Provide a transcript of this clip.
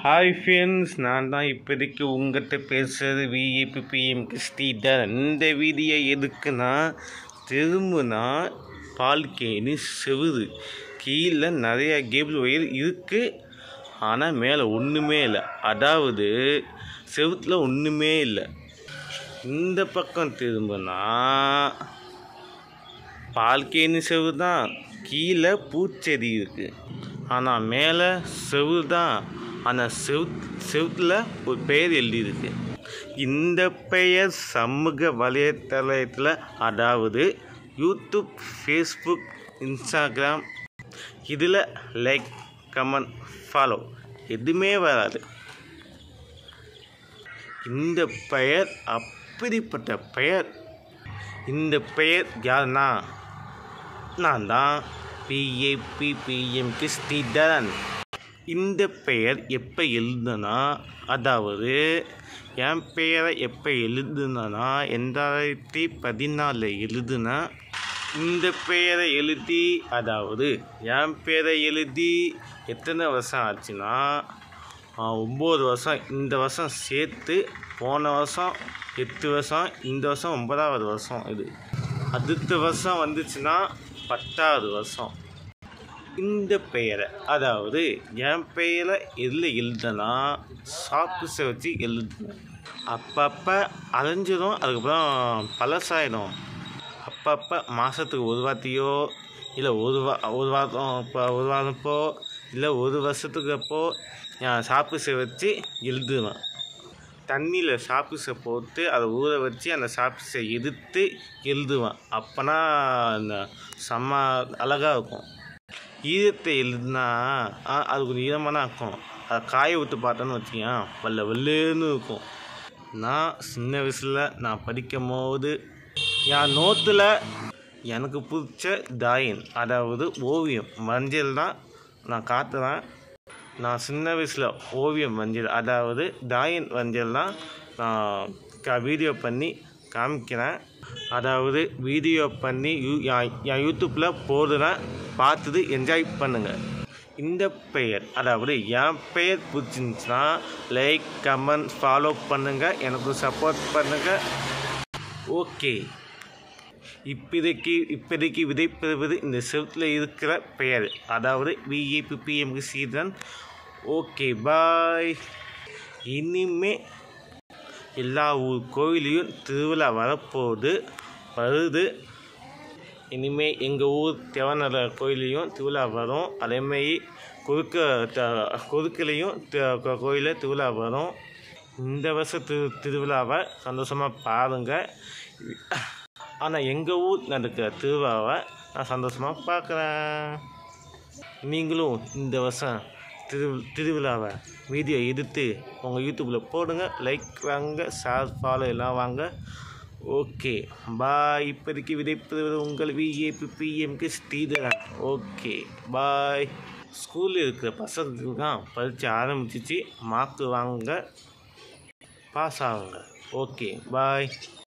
hi friends நான் தான் இப்போதைக்கு உங்கள்கிட்ட பேசுகிறது விஏபி பிஎம் கிறிஸ்டிடர் இந்த வீடியோ எதுக்குன்னா திரும்பினா பால்கேனி செவுது கீழே நிறைய கேபிள் ஒயர் இருக்குது ஆனால் மேலே ஒன்றுமே இல்லை அதாவது செவுத்தில் ஒன்றுமே இல்லை இந்த பக்கம் திரும்பினா பால்கேனி செவு தான் கீழே பூச்செடி இருக்குது ஆனால் மேலே செவு தான் ஆனால் செவு செவுத்தில் ஒரு பெயர் எழுதியிருக்கு இந்த பெயர் சமூக வலைத்தளத்தில் அதாவது யூடியூப் ஃபேஸ்புக் இன்ஸ்டாகிராம் இதில் லைக் கமெண்ட் ஃபாலோ எதுவுமே வராது இந்த பெயர் அப்படிப்பட்ட பெயர் இந்த பெயர் யாருன்னா நான் தான் பிஏபி பிஎம்கே ஸ்ரீதரன் இந்த பெயர் எப்போ எழுதுனா அதாவது என் பெயரை எப்போ எழுதுனா ரெண்டாயிரத்தி பதினாலில் எழுதுனா இந்த பெயரை எழுதி அதாவது என் பெயரை எழுதி எத்தனை வருஷம் ஆச்சுன்னா ஒம்பது வருஷம் இந்த வருஷம் சேர்த்து போன வருஷம் எட்டு வருஷம் இந்த வருஷம் ஒன்பதாவது வருஷம் இது அடுத்த வருஷம் வந்துச்சுன்னா பத்தாவது வருஷம் இந்த பெயரை அதாவது என் பெயரை எதில் எழுதுனா சாப்பிஸை வச்சு எழுதுனேன் அப்பப்போ அலைஞ்சிரும் அதுக்கப்புறம் பழசாயிடும் அப்பப்போ மாதத்துக்கு ஒரு வாட்டியோ இல்லை ஒரு வா ஒரு வாரம் இப்போ ஒரு வாரப்போ இல்லை ஒரு வருஷத்துக்கு அப்போ சாப்பிஸை வச்சு எழுதுவேன் தண்ணியில் சாப்பிஸை போட்டு அதை ஊற வச்சு அந்த சாப்பிஸை எடுத்து எழுதுவேன் அப்போனா அந்த செம்ம அழகாக இருக்கும் ஈரத்தை எழுதுனா அது கொஞ்சம் ஈரமான இருக்கும் அதை காய விட்டு பார்த்தோன்னு வச்சுக்கேன் வல்ல வெள்ளுன்னு இருக்கும் நான் சின்ன வயசில் நான் படிக்கும் போது என் நோட்டில் எனக்கு பிடிச்ச டாயின் அதாவது ஓவியம் மஞ்சள் தான் நான் காட்டுறேன் நான் சின்ன வயசில் ஓவியம் மஞ்சள் அதாவது டாயின் மஞ்சள் தான் நான் க வீடியோ பண்ணி காமிக்கிறேன் அதாவது வீடியோ பண்ணி யூ என் யூடியூப்பில் போடுறேன் பார்த்துட்டு என்ஜாய் பண்ணுங்கள் இந்த பெயர் அதாவது என் பெயர் பிடிச்சிருந்துச்சுன்னா லைக் கமெண்ட் ஃபாலோ பண்ணுங்கள் எனக்கு சப்போர்ட் பண்ணுங்கள் ஓகே இப்போதைக்கு இப்போதைக்கு விதைப்பெறுவது இந்த செவத்தில் இருக்கிற பெயர் அதாவது விஏபி பிஎம்கு சீதன் ஓகே பாய் இனிமே எல்லா ஊர் கோயிலையும் திருவிழா வரப்போகுது வருது இனிமேல் எங்கள் ஊர் தேவநர கோயிலையும் திருவிழா வரும் அதேமாரி குறுக்க குறுக்கிலையும் கோயிலில் திருவிழா வரும் இந்த வருஷம் திரு திருவிழாவை சந்தோஷமாக பாருங்கள் ஆனால் எங்கள் ஊர் நடக்கிற திருவிழாவை நான் சந்தோஷமாக பார்க்குறேன் நீங்களும் இந்த வருஷம் திரு திருவிழாவை வீடியோ எடுத்து உங்கள் யூடியூப்பில் போடுங்க லைக் வாங்க ஷேர் ஃபாலோ எல்லாம் வாங்க ஓகே பாய் இப்போதைக்கு விதைப்பது உங்கள் விஏபி பிஎம்கே ஸ்ரீதரன் ஓகே பாய் ஸ்கூலில் இருக்கிற பசங்களுக்கு தான் பரீட்சை ஆரம்பிச்சிச்சு மார்க்கு வாங்க பாஸ் ஆகுங்க ஓகே பாய்